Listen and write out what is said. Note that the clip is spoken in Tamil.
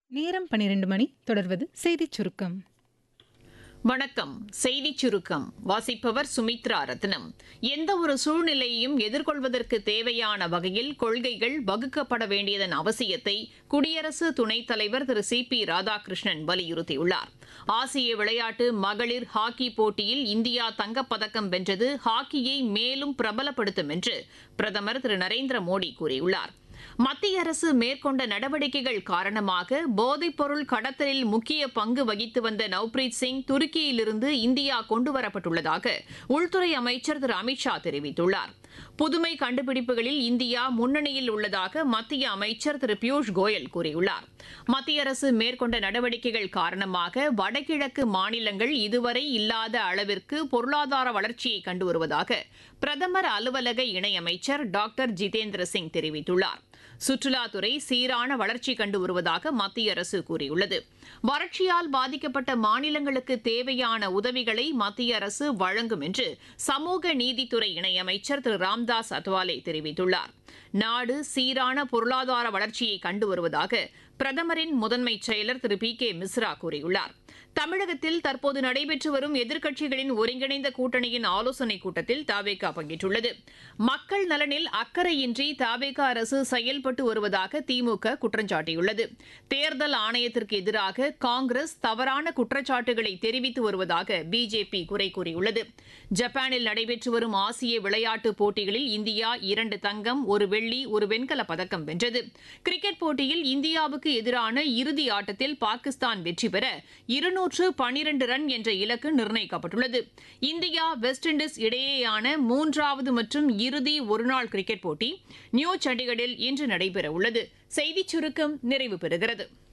நேரம் பன்னிரண்டு மணி தொடர்வது செய்திச் சுருக்கம் வணக்கம் செய்திச் சுருக்கம் வாசிப்பவர் சுமித்ரா ரத்னம் எந்த ஒரு சூழ்நிலையையும் எதிர்கொள்வதற்கு தேவையான வகையில் கொள்கைகள் வகுக்கப்பட வேண்டியதன் அவசியத்தை குடியரசு துணைத் தலைவர் திரு சி பி ராதாகிருஷ்ணன் வலியுறுத்தியுள்ளார் ஆசிய விளையாட்டு மகளிர் ஹாக்கி போட்டியில் இந்தியா தங்கப்பதக்கம் வென்றது ஹாக்கியை மேலும் பிரபலப்படுத்தும் என்று பிரதமர் திரு நரேந்திர மோடி கூறியுள்ளார் மத்திய அரசு மேற்கொண்ட நடவடிக்கைகள் காரணமாக போதைப்பொருள் கடத்தலில் முக்கிய பங்கு வகித்து வந்த நவ்பிரீத் சிங் துருக்கியிலிருந்து இந்தியா கொண்டுவரப்பட்டுள்ளதாக உள்துறை அமைச்சர் திரு அமித்ஷா தெரிவித்துள்ளார் புதுமை கண்டுபிடிப்புகளில் இந்தியா முன்னணியில் உள்ளதாக மத்திய அமைச்சர் திரு பியூஷ் கோயல் கூறியுள்ளார் மத்திய அரசு மேற்கொண்ட நடவடிக்கைகள் காரணமாக வடகிழக்கு மாநிலங்கள் இதுவரை இல்லாத அளவிற்கு பொருளாதார வளர்ச்சியை கண்டு வருவதாக பிரதமர் அலுவலக இணையமைச்சர் டாக்டர் ஜிதேந்திர சிங் தெரிவித்துள்ளார் சுற்றுலாத்துறை சீரான வளர்ச்சி கண்டு வருவதாக மத்திய அரசு கூறியுள்ளது வறட்சியால் பாதிக்கப்பட்ட மாநிலங்களுக்கு தேவையான உதவிகளை மத்திய அரசு வழங்கும் என்று சமூக நீதித்துறை இணையமைச்சர் திரு ராம்தாஸ் அத்வாலே தெரிவித்துள்ளார் நாடு சீரான பொருளாதார வளர்ச்சியை கண்டு வருவதாக பிரதமரின் முதன்மை செயலர் திரு பி கே மிஸ்ரா கூறியுள்ளார் தமிழகத்தில் தற்போது நடைபெற்று வரும் எதிர்க்கட்சிகளின் ஒருங்கிணைந்த கூட்டணியின் ஆலோசனைக் கூட்டத்தில் தாவேகா பங்கேற்றுள்ளது மக்கள் நலனில் அக்கறையின்றி தாவேகா அரசு செயல்பட்டு வருவதாக திமுக குற்றம் சாட்டியுள்ளது தேர்தல் ஆணையத்திற்கு எதிராக காங்கிரஸ் தவறான குற்றச்சாட்டுகளை தெரிவித்து வருவதாக பிஜேபி குறை கூறியுள்ளது ஜப்பானில் நடைபெற்று வரும் ஆசிய விளையாட்டுப் போட்டிகளில் இந்தியா இரண்டு தங்கம் ஒரு வெள்ளி ஒரு வெண்கலப் பதக்கம் வென்றது கிரிக்கெட் போட்டியில் இந்தியாவுக்கு எதிரான இறுதி ஆட்டத்தில் பாகிஸ்தான் வெற்றி பெற இருநூற்று பனிரண்டு ரன் என்ற இலக்கு நிர்ணயிக்கப்பட்டுள்ளது இந்தியா வெஸ்ட் இண்டீஸ் இடையேயான மூன்றாவது மற்றும் இறுதி ஒருநாள் கிரிக்கெட் போட்டி நியூ சண்டிகரில் இன்று நடைபெறவுள்ளது செய்திச் சுருக்கம் நிறைவு பெறுகிறது